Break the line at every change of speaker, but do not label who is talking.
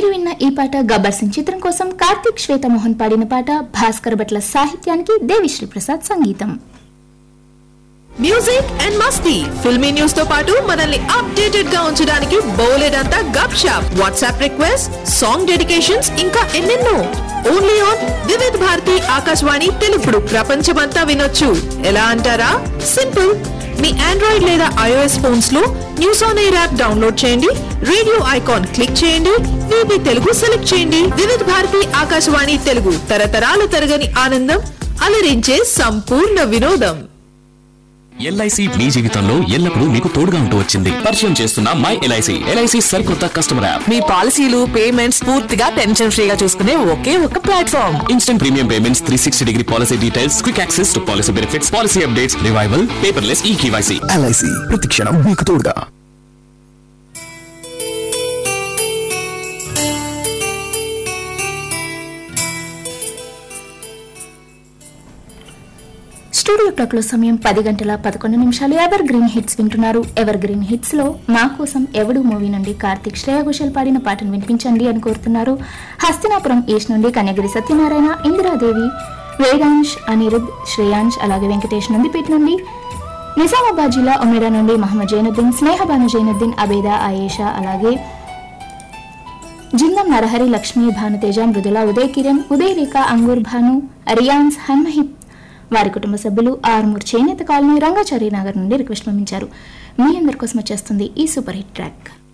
మీరు విన్న ఈ పాట గబ్బర్ సింగ్ చిత్రం కోసం కార్తిక్ శ్వేతమోహన్ పాడిన పాట భాస్కర్ భట్ల సాహిత్యానికి దేవిశ్రీ ప్రసాద్ సంగీతం
మ్యూజిక్ అండ్ మస్తీ ఫిల్మీ న్యూస్ తో పాటు మనల్ని అప్డేటెడ్ గా ఉంచడానికి బోలెడ్ అంతా gupshup WhatsApp request song dedications ఇంకా ఎన్నెన్నో ఓన్లీ ఆన్ వివిధ్ భారతి ఆకాశవాణి తెలుగుడు ప్రపంచమంతా వినొచ్చు ఎలా అంటారా సింపుల్ మీ ఆండ్రాయిడ్ లేదా ఐఓఎస్ ఫోన్స్ లో news on air app download చేయండి రేడియో ఐకాన్ క్లిక్ చేయండి వీబీ తెలుగు సెలెక్ట్ చేయండి వివిధ్ భారతి ఆకాశవాణి తెలుగు తరతరాల తరగని ఆనందం అలరించే సంపూర్ణ వినోదం
ఎల్ఐసి మీ జీవితంలో ఎల్లప్పుడూ మీకు తోడుగా ఉంటూ వచ్చింది పరిచయం చేస్తున్న మై ఎల్ఐసి ఎల్ఐసి సరికొత్త కస్టమర్ యాప్
మీ పాలసీలు పేమెంట్స్ పూర్తిగా టెన్షన్ ఫ్రీగా చూసుకునే ఒకే ఒక platform
instant premium payments three sixty degree policy details quick access to policy benefits policy updates revival paperless e KYC
LIC ప్రతిక్షణం మీకు తోడుగా
స్టూడియో క్లాక్ లో సమయం పది గంటల పదకొండు నిమిషాలు ఎవర్ గ్రీన్ హిట్స్ వింటున్నారు ఎవర్ గ్రీన్ హిట్స్ లో మా కోసం ఎవడు మూవీ నుండి కార్తిక్ శ్రేయ ఘోషల్ పాడిన పాటను వినిపించండి అని కోరుతున్నారు హస్తినాపురం ఈస్ట్ నుండి కన్యగిరి సత్యనారాయణ ఇందిరాదేవి వేదాంశ్ అనిరుద్ శ్రేయాంశ్ అలాగే వెంకటేష్ నందిపేట నుండి నిజామాబాద్ జిల్లా ఒమేరా నుండి మహమ్మద్ జైనుద్దీన్ స్నేహబాను జైనుద్దీన్ అబేదా ఆయేషా అలాగే జిందం నరహరి లక్ష్మీ భానుతేజ మృదుల ఉదయ్ కిరణ్ ఉదయ్ రేఖ అంగూర్ భాను రియాన్స్ హన్మహిత్ వారి కుటుంబ సభ్యులు ఆరుమూరు చేనేత కాలనీ రంగాచారి నగర్ నుండి రిక్వెస్ట్ పంపించారు మీ అందరి కోసం వచ్చేస్తుంది ఈ సూపర్ హిట్ ట్రాక్